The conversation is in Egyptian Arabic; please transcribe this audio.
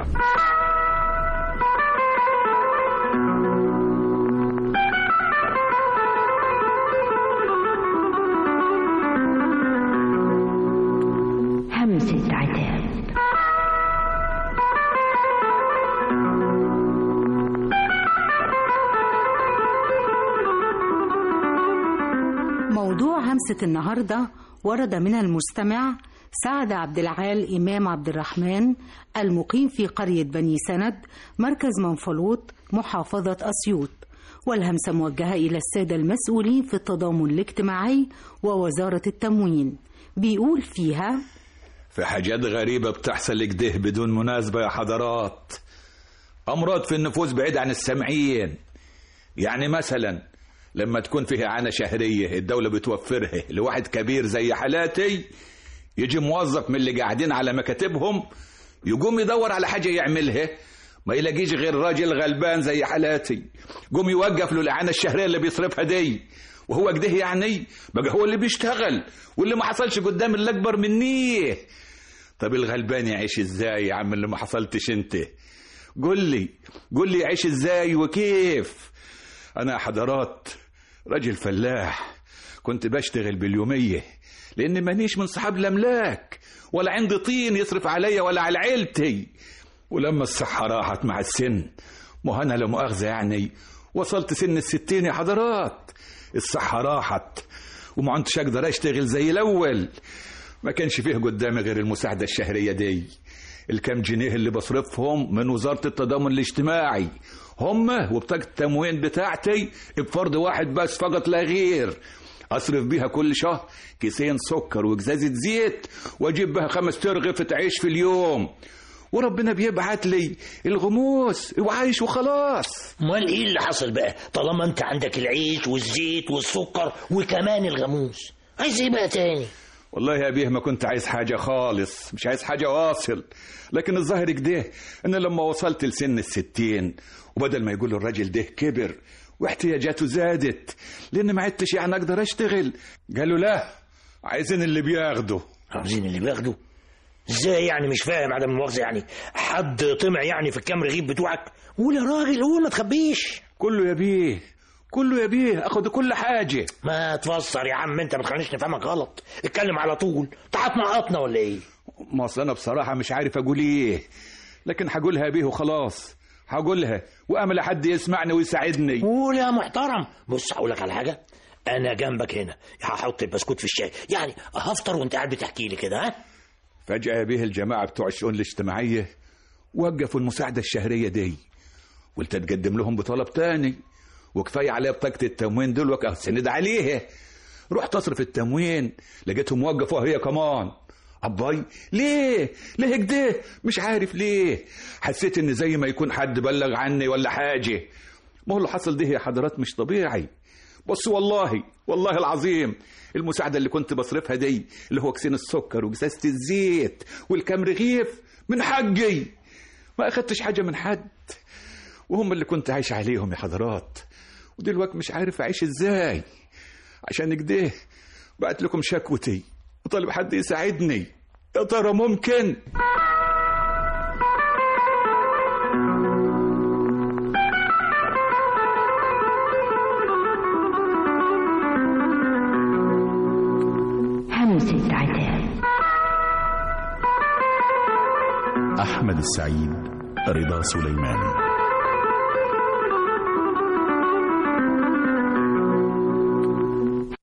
همسة عتاب موضوع همسة النهاردة ورد من المستمع سعد عبد العال إمام عبد الرحمن المقيم في قرية بني سند مركز منفلوط محافظة أسيوط والهمسة موجهة إلى السادة المسؤولين في التضامن الاجتماعي ووزارة التموين بيقول فيها في حاجات غريبة بتحصل كده بدون مناسبة يا حضرات أمراض في النفوس بعيد عن السامعين يعني مثلا لما تكون فيه إعانة شهرية الدولة بتوفرها لواحد كبير زي حالاتي يجي موظف من اللي قاعدين على مكاتبهم يقوم يدور على حاجة يعملها ما يلاقيش غير راجل غلبان زي حالاتي قوم يوقف له الإعانة الشهرية اللي بيصرفها دي وهو كده يعني بقى هو اللي بيشتغل واللي ما حصلش قدام اللي أكبر مني طب الغلبان يعيش ازاي يا عم اللي ما حصلتش انت قول لي قول لي يعيش ازاي وكيف انا يا حضرات راجل فلاح كنت بشتغل باليومية لأن مانيش من صحاب الأملاك ولا عندي طين يصرف عليا ولا على عيلتي ولما الصحة راحت مع السن ما أنا لا مؤاخذة يعني وصلت سن الستين يا حضرات الصحة راحت وما عدتش أقدر أشتغل زي الأول ما كانش فيه قدامي غير المساعدة الشهرية دي الكام جنيه اللي بصرفهم من وزارة التضامن الاجتماعي هم وبطاقة التموين بتاعتي بفرض واحد بس فقط لا غير أصرف بيها كل شهر كيسين سكر وجزازة زيت وأجيب بها خمس ترغفة عيش في اليوم وربنا بيبعت لي الغموس وعايش وخلاص امال ايه اللي حصل بقى طالما انت عندك العيش والزيت والسكر وكمان الغموس عايز ايه بقى تاني والله يا بيه ما كنت عايز حاجة خالص مش عايز حاجة واصل لكن الظاهر كده ان لما وصلت لسن الستين وبدل ما يقولوا الراجل ده كبر واحتياجاته زادت لان ما عدتش يعني اقدر اشتغل قالوا لا عايزين اللي بياخده عاوزين اللي بياخده ازاي يعني مش فاهم عدم المؤاخذه يعني حد طمع يعني في الكام رغيف بتوعك قول يا راجل قول ما تخبيش كله يا بيه كله يا بيه اخد كل حاجة ما تفسر يا عم انت ما تخلينيش نفهمك غلط اتكلم على طول تعال نقطنا ولا ايه ما أصل انا بصراحة مش عارف اقول ايه لكن هقولها بيه وخلاص هقولها وامل حد يسمعني ويساعدني قول يا محترم بص هقول لك على حاجه انا جنبك هنا هحط البسكوت في الشاي يعني هفطر وانت قاعد بتحكي لي كده ها فجأة به الجماعة بتوع الشؤون الاجتماعية وقفوا المساعدة الشهرية دي قلت اتقدم لهم بطلب تاني وكفاية عليها بطاقة التموين دول وكسند عليها رحت اصرف التموين لقيتهم وقفوا هي كمان أباي ليه ليه كده مش عارف ليه حسيت ان زي ما يكون حد بلغ عني ولا حاجة ما هو اللي حصل ده يا حضرات مش طبيعي بص والله والله العظيم المساعدة اللي كنت بصرفها دي اللي هو كيسين السكر وجزازة الزيت والكام رغيف من حقي ما أخدتش حاجة من حد وهم اللي كنت عايش عليهم يا حضرات ودلوقتي مش عارف أعيش إزاي عشان كده بعت لكم شكوتي وطالب حد يساعدني يا ترى ممكن همسة عتاب أحمد السعيد رضا سليمان